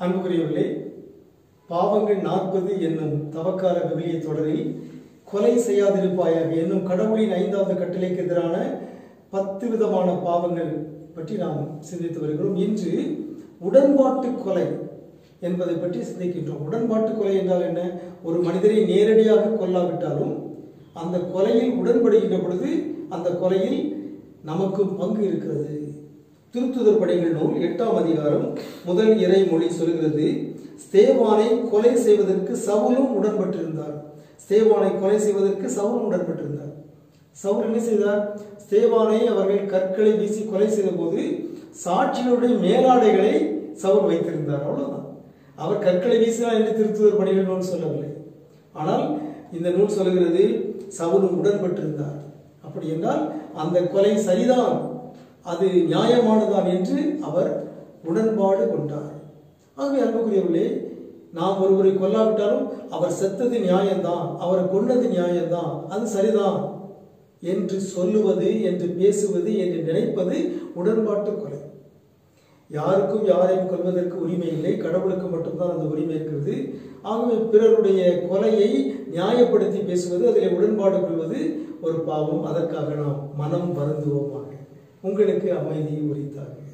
அன்புக்குரியவர்களே பாவங்கள் நாற்பது என்னும் தவக்கால விவிலிய தொடரில் கொலை செய்யாதிருப்பாயாக என்னும் கடவுளின் ஐந்தாவது கட்டளைக்கு எதிரான பத்து விதமான பாவங்கள் பற்றி நாம் சிந்தித்து வருகிறோம் இன்று உடன்பாட்டு கொலை என்பதை பற்றி சிந்திக்கின்றோம் உடன்பாட்டு கொலை என்றால் என்ன ஒரு மனிதரை நேரடியாக கொல்லாவிட்டாலும் அந்த கொலையில் உடன்படுகின்ற பொழுது அந்த கொலையில் நமக்கு பங்கு இருக்கிறது திருத்துதர் படைகள் நூல் எட்டாம் அதிகாரம் முதல் இறைமொழி சொல்கிறது ஸ்தேவானை கொலை செய்வதற்கு சவுலும் உடன்பட்டிருந்தார் ஸ்தேவானை கொலை செய்வதற்கு சவுலும் உடன்பட்டிருந்தார் சவுல் என்ன செய்தார் ஸ்தேவானை அவர்கள் கற்களை வீசி கொலை செய்த போது சாட்சிகளுடைய மேலாடைகளை சவுல் வைத்திருந்தார் அவ்வளவுதான் அவர் கற்களை வீசினார் என்று திருத்துதர் பணிகள் நூல் சொல்லவில்லை ஆனால் இந்த நூல் சொல்கிறது சவுலும் உடன்பட்டிருந்தார் அப்படி என்றால் அந்த கொலை சரிதான் அது நியாயமானதான் என்று அவர் உடன்பாடு கொண்டார் ஆகவே அன்புக்குரியவர்களே நாம் ஒருவரை கொல்லாவிட்டாலும் அவர் செத்தது நியாயம்தான் அவரை கொண்டது நியாயம்தான் அது சரிதான் என்று சொல்லுவது என்று பேசுவது என்று நினைப்பது உடன்பாட்டு கொலை யாருக்கும் யாரையும் கொல்வதற்கு உரிமை இல்லை கடவுளுக்கு மட்டும்தான் அந்த உரிமை இருக்கிறது ஆகவே பிறருடைய கொலையை நியாயப்படுத்தி பேசுவது அதில் உடன்பாடு கொள்வது ஒரு பாவம் அதற்காக நாம் மனம் வருந்துவோமாக உங்களுக்கு அமைதி உரித்தாக